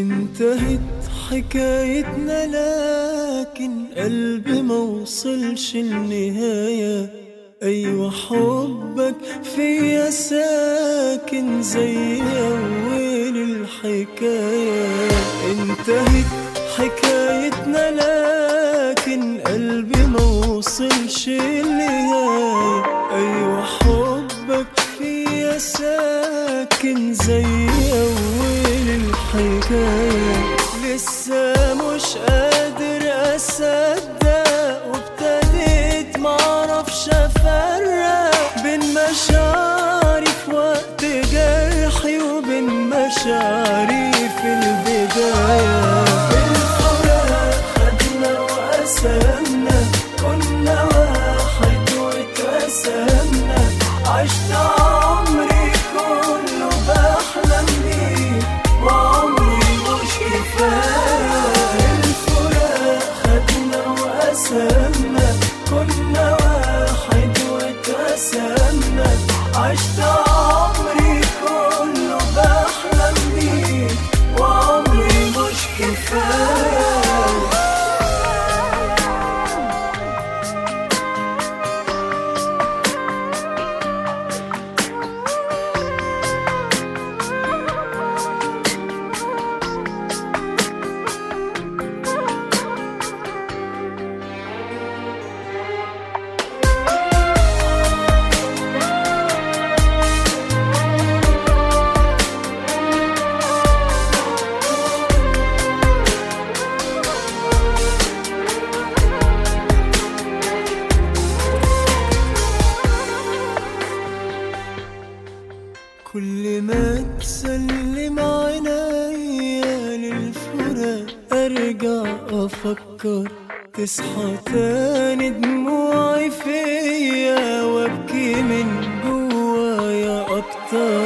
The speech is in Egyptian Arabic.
انتهت حكايتنا لكن قلبي موصلش النهاية أيوة حبك فيا ساكن زي أول الحكاية انتهت حكايتنا لكن قلبي موصلش النهاية أيوة حبك فيا ساكن زي أول الحكاية لسه مش قادر أصدق وابتديت معرفش أفرق بين مشاعري في وقت جرحي وبين مشاعري في البداية الفراق خدنا وقسمنا كنا واحد واتقسمنا عشت عمري كله بحلم بيه وعمري مش كفاية الفراق خدنا وقسمنا كنا واحد واتقسمنا عشت عمري كله بحلم بيه وعمري مش كفاية كل ما تسلم عينيا للفراق ارجع افكر تصحى تاني دموعي فيا وابكي من جوايا اكتر